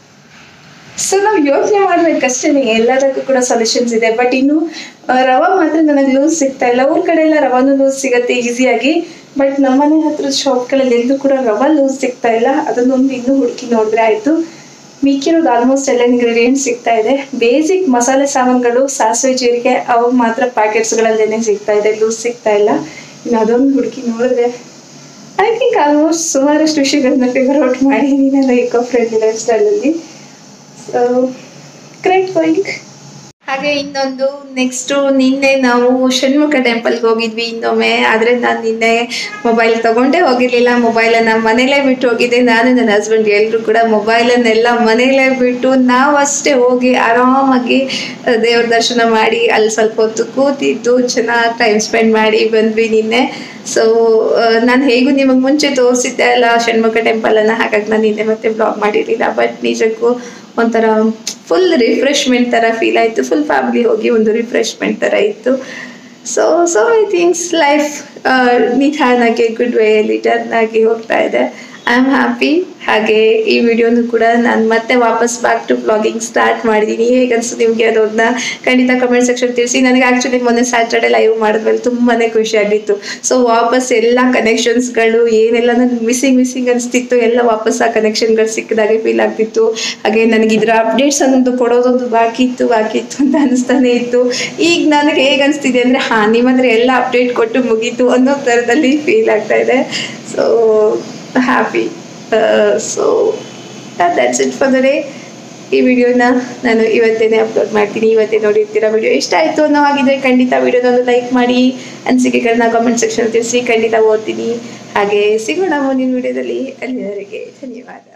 ಸೊ ನಾವು ಯೋಚನೆ ಮಾಡ್ಬೇಕಷ್ಟೇ ಎಲ್ಲದಕ್ಕೂ ಕೂಡ ಸೊಲ್ಯೂಷನ್ಸ್ ಇದೆ ಬಟ್ ಇನ್ನು ಆ, ರವಾ ಮಾತ್ರ ನನಗೆ ಲೂಸ್ ಸಿಗ್ತಾ ಇಲ್ಲ ಊರ್ ಕಡೆ ಎಲ್ಲ ರವಾನು ಲೂಸ್ ಸಿಗುತ್ತೆ ಈಸಿಯಾಗಿ ಬಟ್ ನಮ್ಮನೆ ಹತ್ರ ಶಾಪ್ಗಳಲ್ಲಿ ಎಲ್ಲೂ ಕೂಡ ರವಾ ಲೂಸ್ ಸಿಗ್ತಾ ಇಲ್ಲ ಅದನ್ನೊಂದು ಇನ್ನೂ ಹುಡುಕಿ ನೋಡಿದ್ರೆ ಆಯ್ತು ಮಿಕ್ಕಿರೋದು ಆಲ್ಮೋಸ್ಟ್ ಎಲ್ಲ ಇಂಗ್ರೀಡಿಯೆಂಟ್ಸ್ ಸಿಗ್ತಾ ಇದೆ ಬೇಸಿಕ್ ಮಸಾಲೆ ಸಾಮಾನುಗಳು ಸಾಸಿವೆ ಜೀರಿಗೆ ಅವು ಮಾತ್ರ ಪ್ಯಾಕೆಟ್ಸ್ಗಳಲ್ಲೇನೆ ಸಿಗ್ತಾ ಇದೆ ಲೂಸ್ ಸಿಗ್ತಾ ಇಲ್ಲ ಇನ್ನು ಅದೊಂದು ಹುಡುಕಿ ನೋಡಿದ್ರೆ ಐ ಥಿಂಕ್ ಆಲ್ಮೋಸ್ಟ್ ಸುಮಾರಷ್ಟು ವಿಷಯಗಳನ್ನ ಫಿಗರ್ ಔಟ್ ಮಾಡಿದ್ದೀನಿ ನನ್ನ ಇಕೋ ಫ್ರೆಂಡ್ಲಿ ಲೈಫ್ ಸ್ಟೈಲಲ್ಲಿ ಸೊ ಗ್ರೇಟ್ ಗೋಯಿಂಗ್ ಹಾಗೆ ಇನ್ನೊಂದು ನೆಕ್ಸ್ಟು ನಿನ್ನೆ ನಾವು ಷಣ್ಮುಖ ಟೆಂಪಲ್ಗೆ ಹೋಗಿದ್ವಿ ಇನ್ನೊಮ್ಮೆ ಆದರೆ ನಾನು ನಿನ್ನೆ ಮೊಬೈಲ್ ತಗೊಂಡೇ ಹೋಗಿರ್ಲಿಲ್ಲ ಮೊಬೈಲನ್ನು ಮನೇಲೇ ಬಿಟ್ಟು ಹೋಗಿದ್ದೆ ನಾನು ನನ್ನ ಹಸ್ಬೆಂಡ್ ಎಲ್ಲರೂ ಕೂಡ ಮೊಬೈಲನ್ನೆಲ್ಲ ಮನೇಲೇ ಬಿಟ್ಟು ನಾವು ಅಷ್ಟೇ ಹೋಗಿ ಆರಾಮಾಗಿ ಆ, ದೇವ್ರ ದರ್ಶನ ಮಾಡಿ ಅಲ್ಲಿ ಸ್ವಲ್ಪ ಹೊತ್ತು ಕೂತಿದ್ದು ಚೆನ್ನಾಗಿ ಟೈಮ್ ಸ್ಪೆಂಡ್ ಮಾಡಿ ಬಂದ್ವಿ ನಿನ್ನೆ ಸೊ ನಾನು ಹೇಗೂ ನಿಮಗೆ ಮುಂಚೆ ತೋರಿಸಿದ್ದೆ ಅಲ್ಲ ಷಣ್ಮುಖ ಟೆಂಪಲನ್ನು ಹಾಗಾಗಿ ನಾನು ನಿನ್ನೆ ಮತ್ತೆ ಬ್ಲಾಗ್ ಮಾಡಿರಲಿಲ್ಲ ಬಟ್ ನಿಜಕ್ಕೂ ಒಂಥರ ಫುಲ್ ರಿಫ್ರೆಶ್ಮೆಂಟ್ ಥರ ಫೀಲ್ ಆಯಿತು ಫುಲ್ ಫ್ಯಾಮಿಲಿ ಹೋಗಿ ಒಂದು ರಿಫ್ರೆಶ್ಮೆಂಟ್ ಥರ ಇತ್ತು so so I things life ನಿಧಾನಾಗಿ ಗುಡ್ ವೇಯಲ್ಲಿ ಟರ್ನ್ ಆಗಿ ಹೋಗ್ತಾ ಇದೆ ಐ ಆಮ್ ಹ್ಯಾಪಿ ಹಾಗೆ ಈ ವಿಡಿಯೋನು ಕೂಡ ನಾನು ಮತ್ತೆ ವಾಪಸ್ ಬ್ಯಾಕ್ ಟು ಬ್ಲಾಗಿಂಗ್ ಸ್ಟಾರ್ಟ್ ಮಾಡಿದ್ದೀನಿ ಹೇಗನ್ಸು ನಿಮಗೆ ಅದನ್ನ ಖಂಡಿತ ಕಮೆಂಟ್ ಸೆಕ್ಷನ್ ತಿಳಿಸಿ ನನಗೆ ಆ್ಯಕ್ಚುಲಿ ಮೊನ್ನೆ ಸ್ಯಾಟರ್ಡೆ ಲೈವ್ ಮಾಡಿದ್ಮೇಲೆ ತುಂಬಾ ಖುಷಿ ಆಗಿತ್ತು ಸೊ ವಾಪಸ್ ಎಲ್ಲ ಕನೆಕ್ಷನ್ಸ್ಗಳು ಏನೆಲ್ಲ ನನಗೆ ಮಿಸ್ಸಿಂಗ್ ಮಿಸ್ಸಿಂಗ್ ಅನಿಸ್ತಿತ್ತು ಎಲ್ಲ ವಾಪಸ್ ಆ ಕನೆಕ್ಷನ್ಗಳು ಸಿಕ್ಕಿದಾಗೆ ಫೀಲ್ ಆಗ್ತಿತ್ತು ಹಾಗೆ ನನಗೆ ಇದರ ಅಪ್ಡೇಟ್ಸ್ ಅನ್ನೋದು ಕೊಡೋದೊಂದು ಬಾಕಿ ಇತ್ತು ಬಾಕಿ ಇತ್ತು ಅಂತ ಅನಿಸ್ತಾನೆ ಇತ್ತು ಈಗ ನನಗೆ ಹೇಗೆ ಅನಿಸ್ತಿದೆ ಅಂದರೆ ಹಾಂ ನಿಮ್ಮ ಹತ್ರ ಎಲ್ಲ ಅಪ್ಡೇಟ್ ಕೊಟ್ಟು ಮುಗೀತು ಅನ್ನೋ ಥರದಲ್ಲಿ ಫೀಲ್ ಆಗ್ತಾ ಇದೆ so happy so that's it for the day ಈ ವಿಡಿಯೋನ ನಾನು ಇವತ್ತೇನೆ ಅಪ್ಲೋಡ್ ಮಾಡ್ತೀನಿ ಇವತ್ತೇ ನೋಡಿರ್ತೀರ ವಿಡಿಯೋ ಇಷ್ಟ ಆಯಿತು ಅನ್ನೋ ಹಾಗಿದ್ರೆ ಖಂಡಿತ ವಿಡಿಯೋದೊಂದು ಲೈಕ್ ಮಾಡಿ ಅನಿಸಿಕೆಗಳನ್ನ ಕಾಮೆಂಟ್ ಸೆಕ್ಷನ್ ತಿಳಿಸಿ ಖಂಡಿತ ಓದ್ತೀನಿ ಹಾಗೆ ಸಿಗೋಣ ಮುಂದಿನ ವಿಡಿಯೋದಲ್ಲಿ ಅಲ್ಲಿವರೆಗೆ ಧನ್ಯವಾದ